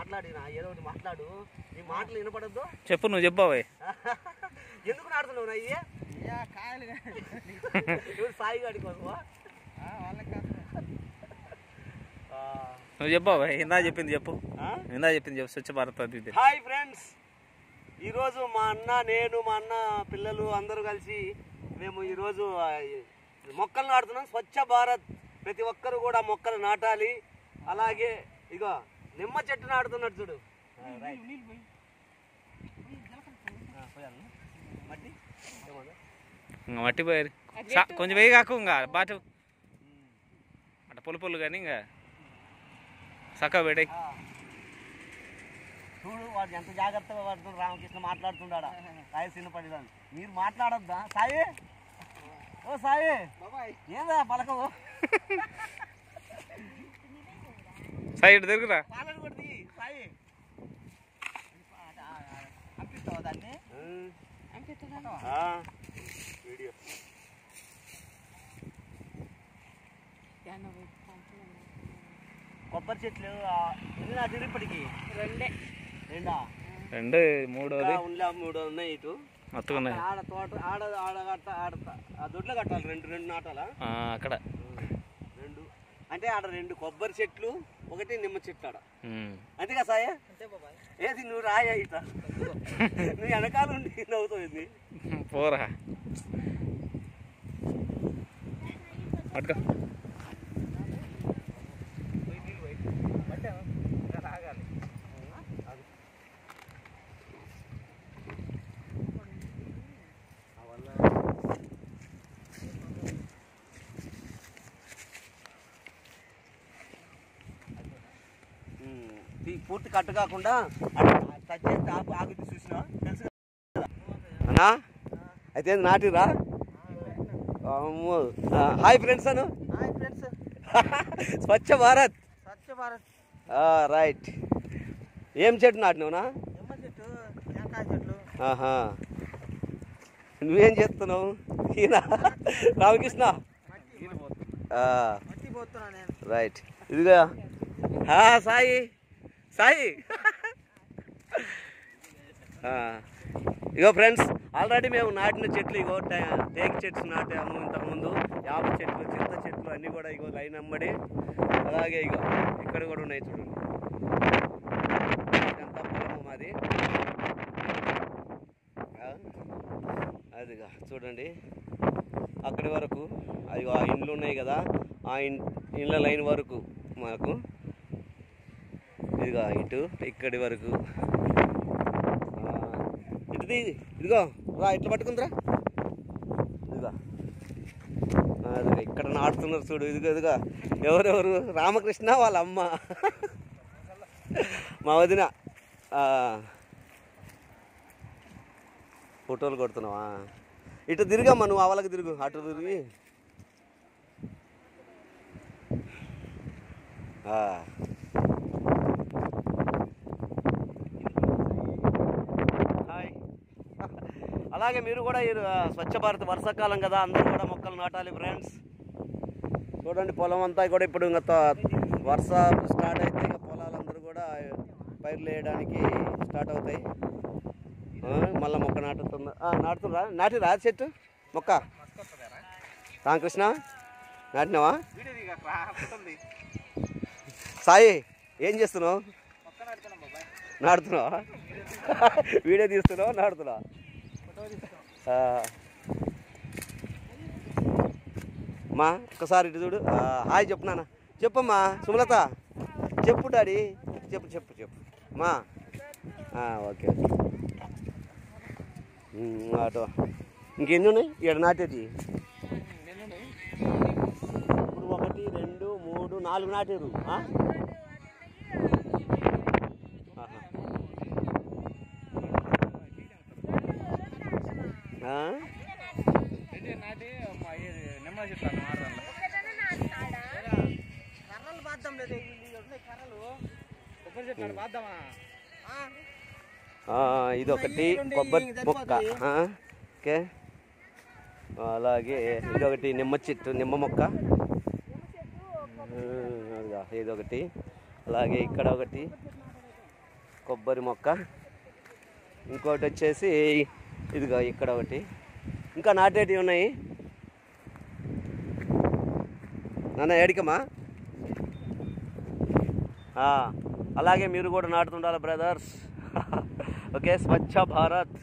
మాట్లాడినా ఏదో ఒకటి మాట్లాడు నీ మాటలు వినపడద్దు చెప్పు నువ్వు చెప్పావే ఎందుకు నాడుతున్నావు నా ఇయ్యే యా కాయలు కాదు. ఎవరు సాయి గాడి కోసమా ఆ, వాళ్ళకి కాదు. ఆ. నువ్వు చెప్పావే ఇందా చెప్పింది చెప్పు ఆ? ఇందా చెప్పింది చెప్పు స్వచ్ఛ భారత్ అది ఇది. హాయ్ ఫ్రెండ్స్ ఈరోజు మా అన్న నేను మా అన్న పిల్లలు అందరూ కలిసి మేము ఈరోజు ఆ, మొక్కలు నాటుతున్నాం స్వచ్ఛ భారత్ ప్రతి ఒక్కరు కూడా మొక్కలు నాటాలి అలాగే ఇగో నిమ్మ చెట్టు నాటుతున్నట్టు చూడు ఆ, రైట్. ఆ, పోయాలా? మట్టి ఏమన్నా? ఇంకా మట్టి పోయి సా- కొంచెం వేయి కాకు ఇంకా బాటు అట్ట పొలు పొలు కానీ ఇంకా చక్కగా పెట్టే ఆ. చూడు వాడు ఎంత జాగ్రత్తగా వాడుతూ రామకృష్ణ మాట్లాడుతున్నాడా సాయి సిన్నపడిదాన్ని మీరు మాట్లాడొద్దా సాయి ఓ సాయి బాబాయ్ ఏందా పలకవు సైడ్ తిరుగురా పాలన కొడుతుంది సాయి పంపిస్తావా దాన్ని ఆ, వీడియో కొబ్బరి చెట్లు ఆ, ఎన్ని నాటిరు ఇప్పటికి రెండే రెండా రెండు మూడోది ఇంకా ఉండే మూడు ఉన్నాయి ఇటు మొత్తం ఉన్నాయి ఆడ తోట ఆడ ఆడ కట్ట ఆడ ఆ దొడ్లో కట్టాలి రెండు రెండు నాటాలా ఆ, అక్కడ రెండు అంటే ఆడ రెండు కొబ్బరి చెట్లు ఒకటి నిమ్మ చెట్లు ఆడ ఉమ్. అంతేగా సాయ అంతే బాబాయ్ ఏది నువ్వు రాయా ఇట నువ్వు వెనకాల ఉండి నవ్వుతావు పోరా పట్టుకో పూర్తి కట్టు కాకుండా అటు టచ్ చేస్తే ఆకు ఆగుద్ది చూసినా తెలుసు కదా? అన్నా అయితే ఏంది నాటిరా అమ్మో. ఆ, hi friends Anu hi friends Swachh Bharat Swachh Bharat ఆ, రైట్ ఏం చెట్టు నాటినావునా నిమ్మ చెట్టు జాంకాయ చెట్లు ఆహా నువ్వేం చేస్తున్నావు ఈయన రామకృష్ణ మట్టి ఆ, మట్టి పోతున్నా నేను రైట్ ఇదిగా ఆ, సాయి సాయి ఆ, ఇగో ఫ్రెండ్స్ ఆల్రెడీ మేము నాటిన చెట్లు ఇగో టే- టేక్ చెట్లు నాటాము ఇంతకుముందు యాప చెట్లు చింత చెట్లు అన్నీ కూడా ఇగో లైన్ అమ్మడి అలాగే ఇగో ఇక్కడ కూడా ఉన్నాయి చూడండి ఇదంతా పొలము మాది ఆ, అదిగా చూడండి అక్కడి వరకు అవి ఆ ఇండ్లు ఉన్నాయి కదా ఆ ఇన్ ఇండ్ల లైన్ వరకు మాకు ఇదిగో ఇటు ఇక్కడి వరకు ఆ, ఇటుది ఇదిగో రా ఇట్లా పట్టుకుందిరా ఇదిగో ఆ, అదిగో ఇక్కడ నాటుతున్నారు చూడు ఇదిగో ఇదిగో ఎవరెవరు రామకృష్ణ వాళ్ళ అమ్మ మా వదిన ఆ, ఫోటోలు కొడుతున్నావా ఇటు తిరిగమ్మా నువ్వు అవలకి తిరుగు అటు తిరిగి ఆ. హాయ్ అలాగే మీరు కూడా ఈ ఆ, స్వచ్ఛ భారత్ వర్షాకాలం కదా అందరూ కూడా మొక్కలు నాటాలి ఫ్రెండ్స్ చూడండి పొలం అంతా కూడా ఇప్పుడు ఇంకా త- వర్ష స్టార్ట్ అయితే ఇక పొలాలందరూ కూడా పైర్లు వేయడానికి స్టార్ట్ అవుతాయి ఆ, మళ్ళా మొక్క నాటుతుందా ఆ, నాటుతుందా నాటి రా చెట్టు మొక్క రామకృష్ణ నాటినావా వీడియో దిగా రాస్తుంది సాయి ఏం చేస్తున్నావు మొక్క నడుతున్నాం బాబాయ్ నాడుతున్నావా వీడియో తీస్తున్నావా నాడుతున్నావా ఫోటో తీస్తాం ఆ. మా ఒకసారి ఇటు చూడు ఆ, హాయ్ చెప్పు నాన్న చెప్పమ్మా సుమలత చెప్పు డాడీ చెప్పు చెప్పు చెప్పు మా ఆ, ఓకే ఓకే ఉమ్, ఆటో ఇంకెన్ని ఉన్నాయి ఇక్కడ నాటేటి ఇప్పుడు ఒకటి రెండు మూడు నాలుగు నాటారు ఆ? ఆహా. ఆ? నాటి నిమ్మ చెట్లు కర్రలు బాద్దాం లేదు ఇవి ఉన్నాయి కర్రలు కొబ్బరి చెట్లు ఆడ బాద్దామా ఆ, ఇదొకటి కొబ్బరి మొక్క ఆ, ఓకే అలాగే ఇదొకటి నిమ్మ చెట్టు నిమ్మ మొక్క ఆ, అదిగో ఇదొకటి అలాగే ఇక్కడ ఒకటి కొబ్బరి మొక్క ఇంకోటి వచ్చేసి ఇదిగో ఇక్కడ ఒకటి ఇంకా నాటేటివి ఉన్నాయి నాన్న ఏడికమ్మా ఆ, అలాగే మీరు కూడా నాటుతుండాలి బ్రదర్స్ ఓకే స్వచ్ఛ భారత్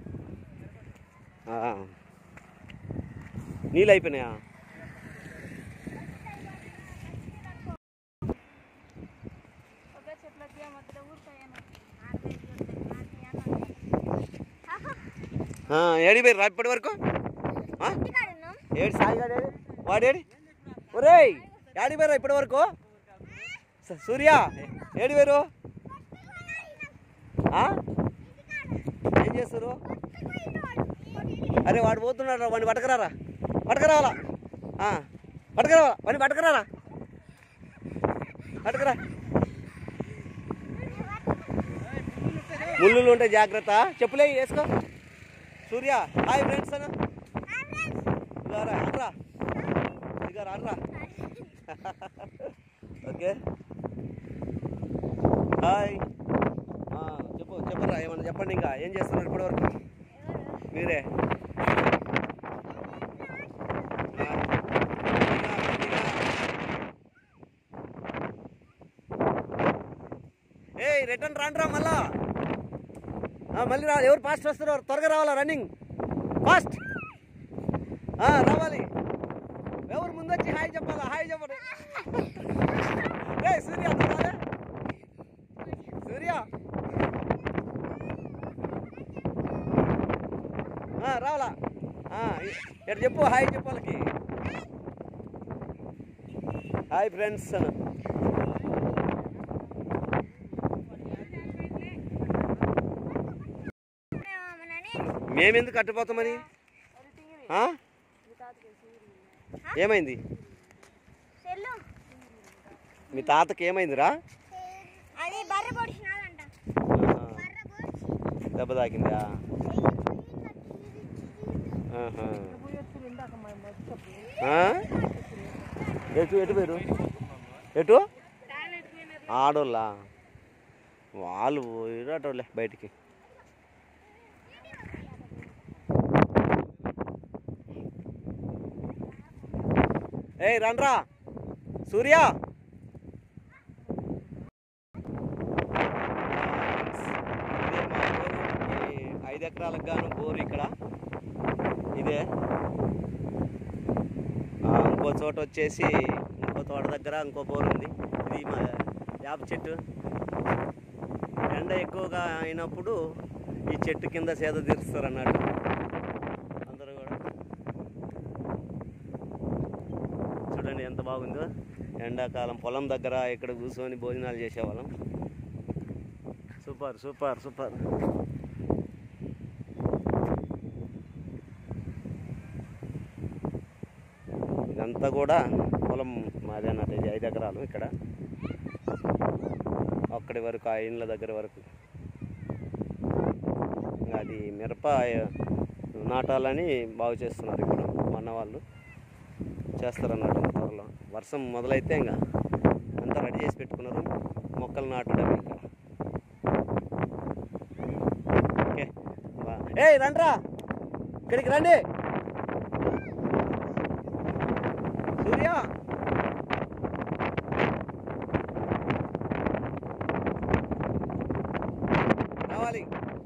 ఆ. నీళ్ళు అయిపోయినాయా కొబ్బరి చెట్లకి మధ్యలో ఊరుతాయను ఆ, ఏడి పోయి రా ఇప్పటి వరకు ఆ? ఏడు సాయిగాడు ఏడి? వాడేడి ఒరేయ్ ఏడి పోయిరా ఇప్పటి వరకు స- సూర్య ఏడి వేరు ఏం చేస్తారు అరే వాడు పోతున్నాడు వాడిని పట్టకరారా పట్టకరావాలా ఆ, పట్టకరావాలా వాడిని పట్టకరారా పట్టకరా ముళ్ళు ఉంటాయి జాగ్రత్త చెప్పులే వేసుకో సూర్య హాయ్ ఫ్రెండ్స్ అన్న ఇదిగోరా అనరా ఇదిగోరా అనరా ఓకే హాయ్ ఆ, చెప్పు చెప్పరా ఏమన్నా చెప్పండి ఇంకా ఏం చేస్తున్నారు ఇప్పటి వరకు మీరే ఆ, గట్టిగా, గట్టిగా. ఏయ్ రిటర్న్ రాండ్రా మళ్ళా ఆ, మళ్ళీ రా ఎవరు ఫాస్ట్ వస్తున్నారు త్వరగా రావాలా రన్నింగ్ ఫాస్ట్ రావాలి ఎవరు ముందు వచ్చి హాయ్ చెప్పాలా హాయ్ చెప్పండి ఏ సూర్య నువ్వు రాలే? సూర్య ఆ, రావాలా ఆ, ఇక్కడ చెప్పు హాయ్ చెప్పు వాళ్ళకి హాయ్ ఫ్రెండ్స్ అన్న మేమెందుకు కట్టుపోతామని ఆ? ఏమైంది సెల్లు మీ తాతకి ఏమైందిరా అది బర్రె పొడిచినాదంట ఆహా. బర్రె పొడిచి దెబ్బ తాకిందా ఆహా. ఆ? ఎటు ఎటు పేరు ఎటు ఆడోళ్ళా వాళ్ళు పోయిరాటోళ్ళే బయటికి ఏయ్ రండ్రా సూర్య ఇదే మా బోరు. ఈ ఐదు ఎకరాలకు గాను బోరు ఇక్కడ ఇదే ఆ, ఇంకో చోట వచ్చేసి ఇంకో తోట దగ్గర ఇంకో బోర్ ఉంది ఇది మా వేప చెట్టు ఎండ ఎక్కువగా అయినప్పుడు ఈ చెట్టు కింద సేద తీరుస్తారు అన్నట్టు అందరూ కూడా చూడండి ఎంత బాగుందో ఎండాకాలం పొలం దగ్గర ఇక్కడ కూర్చొని భోజనాలు చేసేవాళ్ళం సూపర్ సూపర్ సూపర్ ఇదంతా కూడా పొలం మాదే అన్నట్టు ఇది ఐదు ఎకరాలు ఇక్కడ అక్కడి వరకు ఆ ఇండ్ల దగ్గర వరకు ఇంకా అది మిరప నాటాలని బాగు చేస్తున్నారు ఇప్పుడు మన వాళ్ళు చేస్తారన్నట్టు త్వరలో వర్షం మొదలైతే ఇంకా అంతా రెడీ చేసి పెట్టుకున్నారు మొక్కలు నాటడం ఇంకా ఓకే బా- ఏయ్ రండ్రా ఇక్కడికి రండి సూర్య రావాలి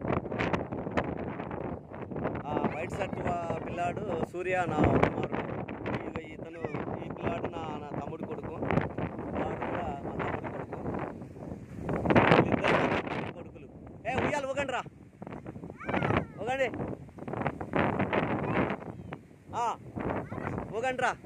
ఆ వైట్ షర్ట్ వా- పిల్లాడు సూర్య నా కుమారుడు ఇక ఇతను ఈ పిల్లాడు నా నా తమ్ముడి కొడుకు వాడు కూడా మా తమ్ముడి కొడుకు వీళ్ళిద్దరు నా తమ్ముడి కొడుకులు ఏ ఉయ్యాలి ఊగండి రా ఊగండి ఆ, ఊగండి రా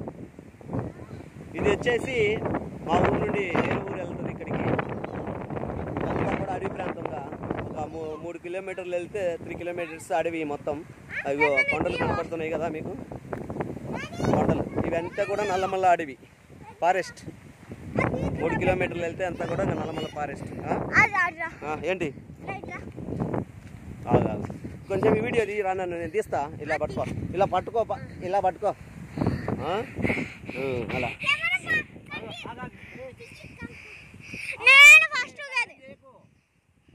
ఇది వచ్చేసి మా ఊరు నుండి వేరే ఊరు వెళ్తుంది ఇక్కడికి ఇదంతా కూడా అడవి ప్రాంతంగా ఒక మూ- మూడు కిలోమీటర్లు వెళ్తే త్రీ కిలోమీటర్స్ అడవి మొత్తం అవి కొండలు కనపడుతున్నాయి కదా మీకు కొండలు ఇవంతా కూడా నల్లమల్ల అడవి ఫారెస్ట్ మూడు కిలోమీటర్లు వెళ్తే అంతా కూడా నల్లమల్ల ఫారెస్ట్ ఆ? అది ఆడరా ఆ, ఏంటి రైట్ రా ఆగు, ఆగు. కొంచెం ఈ వీడియో తీరా నన్ను నేను తీస్తా ఇలా పట్టుకో ఇలా పట్టుకో ప- ఇలా పట్టుకో ఆ? ఉం, అలా నేను ఫస్ట్ కాదు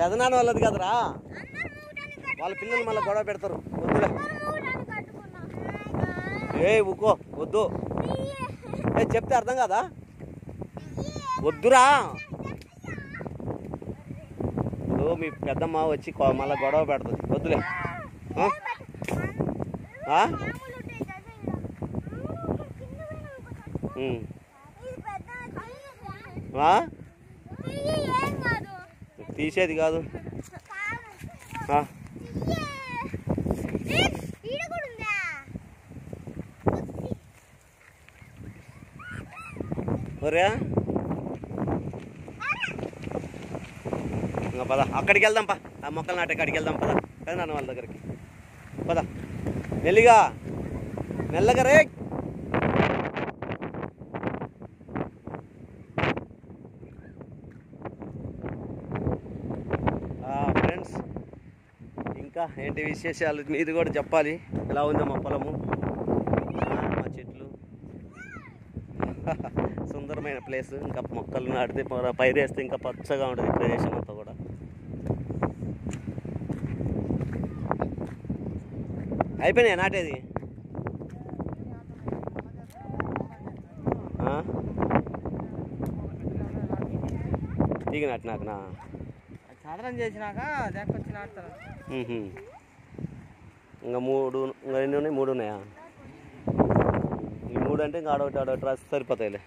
పెదనాన్న వాళ్ళది కదరా అందరూ మూటాన్ని కట్టు వాళ్ళ పిల్లలు మళ్ళీ గొడవ పెడతారు వద్దులే అందరూ మూటాన్ని కట్టుకున్నాం ఏ ఊకో వద్దు ఏ చెప్తే అర్థం కదా వద్దురా ఇప్పుడు మీ పెద్దమ్మ వచ్చి కొ- మళ్ళీ గొడవ పెడుతుంది వద్దులే ఆ? ఆ? మామూలు ఉంటాయి కదా ఇలా. కింద పోయినా ఇంకో కట్టు. ఉమ్. ఇది పెద్ద చెయ్యి. ఆ? చెయ్యి ఏం కాదు తీసేది కాదు కాదు. ఆ. చెయ్యి. ఏ, ఈడ కూడా ఉందా ఒరే ఇంకా పద అక్కడికి వెళ్దాం పా ఆ మొక్కలు నాటే అక్కడికి వెళ్దాం పద కదా నాన్న వాళ్ళ దగ్గరికి పద మెల్లిగా మెల్లగా రే ఫ్రెండ్స్ ఇంకా ఏంటి విశేషాలు మీది కూడా చెప్పాలి ఎలా ఉందో మా పొలము ఆ, మా చెట్లు సుందరమైన ప్లేస్ ఇంకా మొక్కలు నాటితే ప- పైరేస్తే ఇంకా పచ్చగా ఉంటుంది ఈ ప్రదేశం అంతా కూడా అయిపోయినాయి నాటేది ఆ? తీగ నాటినాకనా సాధనం చేసినాక దగ్గరికి నాటుతారు మ్మ్హ. ఇంకా మూడు ఇంకా ఎన్ని ఉన్నాయి మూడు ఉన్నాయా ఈ మూడు అంటే ఇంకా ఆడొకటి ఆడొకటి రాసి సరిపోతాయిలే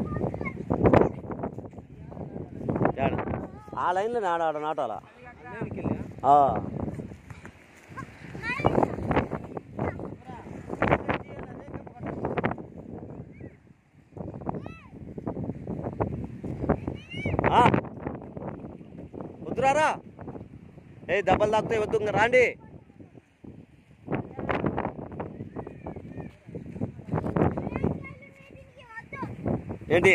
ఏడ? ఆ లైన్లో ఆడ ఆడ నాటాలా ఆ. ఆ. వద్దురారా ఏ దెబ్బలు తాకుతాయి వద్దు ఇంకా రాండి ఏంటి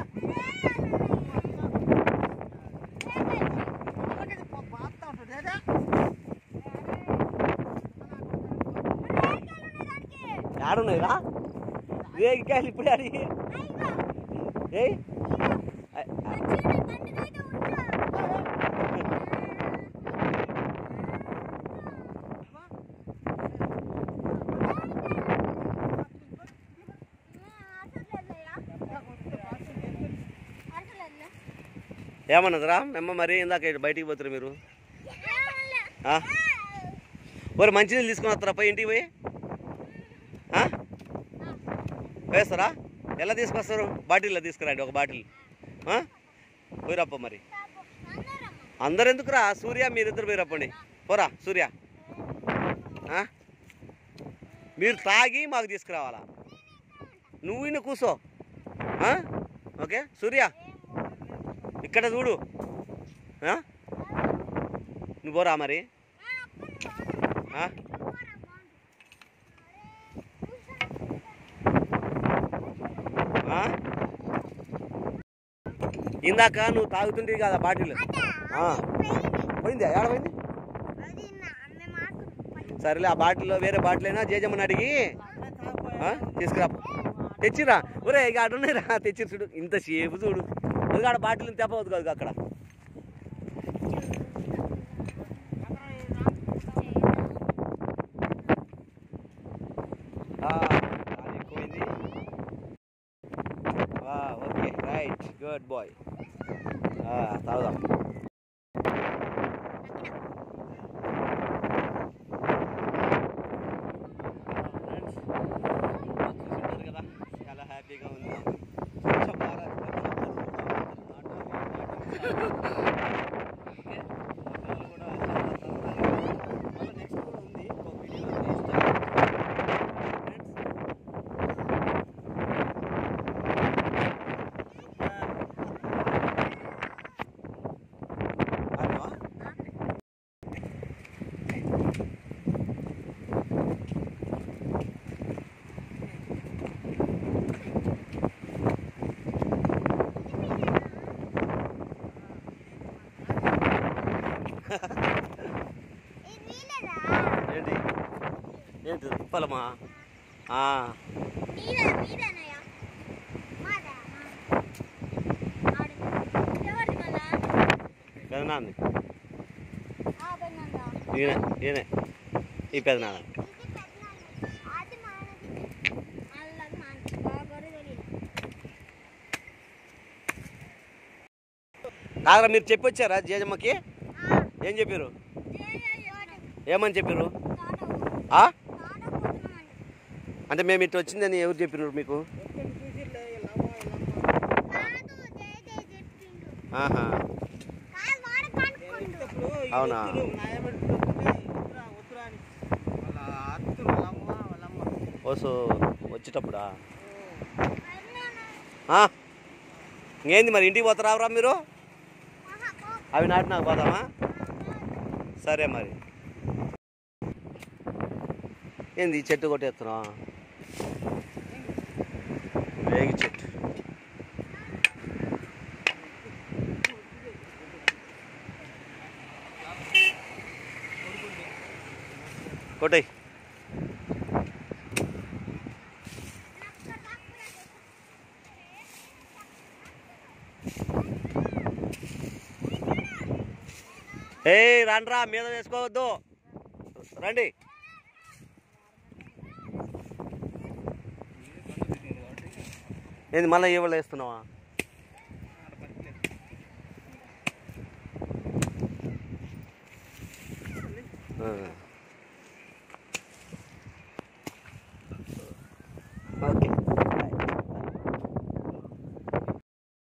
ఆడున్నాయి రా రేగికాయలు ఇప్పుడే అడిగి ఏయ్ ఐ- ఏమన్నదిరా మెమ్మ మరి ఇందాక ఇటు బయటికి పోతారు మీరు ఆ? మరి మంచినీళ్ళు తీసుకుని వస్తారా పోయి ఇంటికి పోయి ఆ? వేస్తారా ఎలా తీసుకొస్తారు బాటిల్లో తీసుకురండి ఒక బాటిల్ ఆ? పోయిరప్ప మరి అందరు ఎందుకురా సూర్య మీరిద్దరు పోయిరప్పండి పోరా సూర్య ఆ? మీరు తాగి మాకు తీసుకురావాలా నువ్వు ఇన్న కూసో ఆ? ఓకే సూర్య ఇక్కడ చూడు ఆ? నువ్వు పోరా మరి ఆ? ఆ? ఇందాక నువ్వు తాగుతుంటే కదా బాటిల్ ఆ. పోయిందా ఏడ పోయింది సరేలే ఆ బాటిల్లో వేరే బాటిల్ అయినా జేజమ్మని అడిగి ఆ? తీసుకురా తెచ్చిరా ఒరే ఇక అడున్నాయిరా తెచ్చి చూడు ఇంత సేపు చూడు అది ఆడ బాటిల్ తెప్పవద్దు కదా అక్కడ ఆ, అది ఎక్కువైంది వా ఓకే రైట్ గుడ్ బాయ్ తాగుదాం ఫ్రెండ్స్ చూసుంటారు కదా చాలా హ్యాపీగా ఉంది స్వచ్ఛ భారత్ ఓకే పిల్లలు కూడా చాలా సరదాగా మళ్ళీ నెక్స్ట్ కూడా ఉంది ఒక వీడియో తీస్తాను ఫ్రెండ్స్ ఆడినావా? ఏంటి ఏంటి పొలమా ఆ, పెదనాన్ని ఈయన ఈయనే ఈ పెద్ద నాన్న ఇది పెద్దనాన్న. అది నాన్నది. వాళ్ళది నాన్నది. బాగోరు తెలియదు. కాదరా మీరు చెప్పొచ్చారా జేజమ్మకి ఆ, ఏం చెప్పారు ఏ, ఏ, తోట- ఏమని చెప్పారు తోట పో- ఆ? తోట పోతున్నామండి. అంటే మేము ఇటు వచ్చిందని ఎవరు చెప్పినారు మీకు ఎక్కడ చూసిర్లే, లమ్మ, లమ్మ. కాదు, జయ జయ చెప్పిండు. ఆహా కాదు, వాడు కనుక్కుండు. ఇంతప్పుడు ఈ అవునా? వ్యక్తులు న్యాయపడి వద్దురా, వద్దురా అని. వాళ్ళ అత్తులు, వాళ్ళమ్మ, వాళ్ళమ్మ. ఓసో వచ్చేటప్పుడా పెద్దనాన్న. ఆ? ఇంకేంది మరి ఇంటికి పోతారా మీరు ఆహా, పో. అవి నాటి నాకు పోదామా సరే మరి ఏంది ఈ చెట్టు కొట్టేస్తున్నా వేగి చెట్టు కొట్టాయి ఏ రండ్రా మీద వేసుకోవద్దు రండి ఏంది మళ్ళీ ఇవాళ వేస్తున్నావా